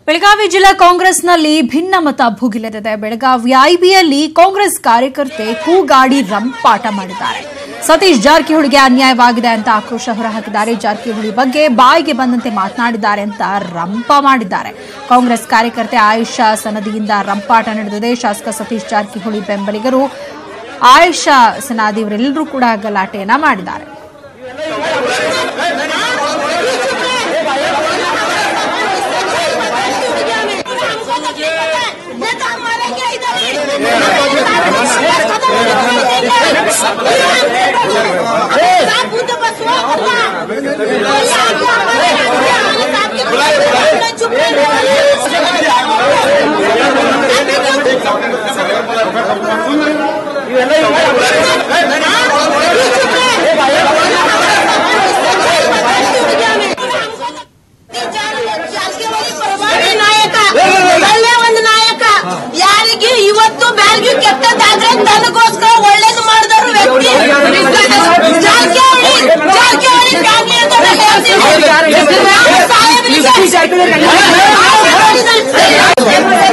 ಬೆಳಗಾವಿ ಜಿಲ್ಲಾ ಕಾಂಗ್ರೆಸ್ನಲ್ಲಿ ಭಿನ್ನಮತ ಭುಗಿಲೆದಿದೆ ಬೆಳಗಾವಿ ಐಬಿಯಲ್ಲಿ ಕಾಂಗ್ರೆಸ್ ಕಾರ್ಯಕರ್ತೆ ಕೂಗಾಡಿ ರಂಪಾಟ ಮಾಡಿದ್ದಾರೆ ಸತೀಶ್ ಜಾರಕಿಹೊಳಿಗೆ ಅನ್ಯಾಯವಾಗಿದೆ ಅಂತ ಆಕ್ರೋಶ ಹೊರಹಾಕಿದ್ದಾರೆ ಜಾರಕಿಹೊಳಿ ಬಗ್ಗೆ ಬಾಯಿಗೆ ಬಂದಂತೆ ಮಾತನಾಡಿದ್ದಾರೆ ಅಂತ ರಂಪ ಮಾಡಿದ್ದಾರೆ ಕಾಂಗ್ರೆಸ್ ಕಾರ್ಯಕರ್ತೆ ಆಯುಷಾ ಸನದಿಯಿಂದ ರಂಪಾಟ ನಡೆದಿದೆ ಶಾಸಕ ಸತೀಶ್ ಜಾರಕಿಹೊಳಿ ಬೆಂಬಲಿಗರು ಆಯುಷಾ ಸನಾದಿ ಇವರೆಲ್ಲರೂ ಕೂಡ ಗಲಾಟೆಯನ್ನ ಮಾಡಿದ್ದಾರೆ नेता मारेंगे इधर ही साहब बुद्ध बसवा करना कोई आगे हमारे साहब के बुलाए चुप ನಾಯಕ ಒಳ್ಳೆ ಒಂದು ನಾಯಕ ಯಾರಿಗೆ ಇವತ್ತು ಬ್ಯಾಲ್ಗಿ ಕೆಟ್ಟದಾದ್ರೆ ನನಗೋಸ್ಕರ ಒಳ್ಳೇದು ಮಾಡಿದವರು ವ್ಯಕ್ತಿ ಜಾರಕಿಹೊಳಿ ಜಾರಕಿಹೊಳಿ ಫ್ಯಾಮಿಲಿ ಅಂತ ನಾನು ಹೇಳ್ತೀನಿ. ನಾವು ಸಾಹೇಬ್ರಿಗೆ-